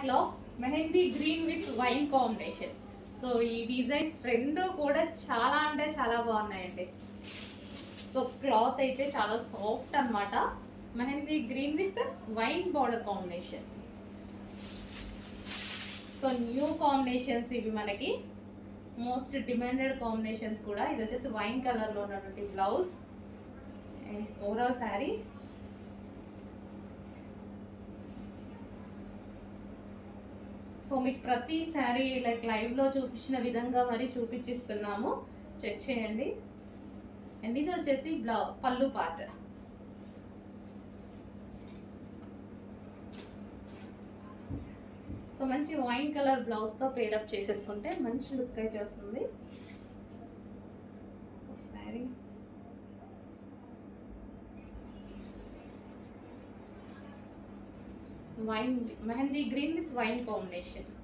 black లో mehndi green with wine combination so ఈ designs రెండు కూడా చాలా అంటే చాలా బాగున్నాయండి సో క్లాత్ అయితే చాలా సాఫ్ట్ అన్నమాట mehndi green with wine border combination so new combinations ఇవి మనకి మోస్ట్ డిమాండెడ్ కాంబినేషన్స్ కూడా ఇది వచ్చేసి వైన్ కలర్ లో ఉన్నటువంటి blouse and overall sari so మీకు ప్రతి శారీ లైక్ లైవ్ లో చూపించిన విధంగా మరి చూపించిస్తున్నాము చెక్ చేయండి అండ్ ఇది వచ్చేసి బ్లౌ పళ్ళు పార్ట్ సో మంచి వైన్ కలర్ బ్లౌజ్ తో పేరప్ చేసేసుకుంటే మంచి లుక్ అయితే వస్తుంది sari wine mehndi green with wine combination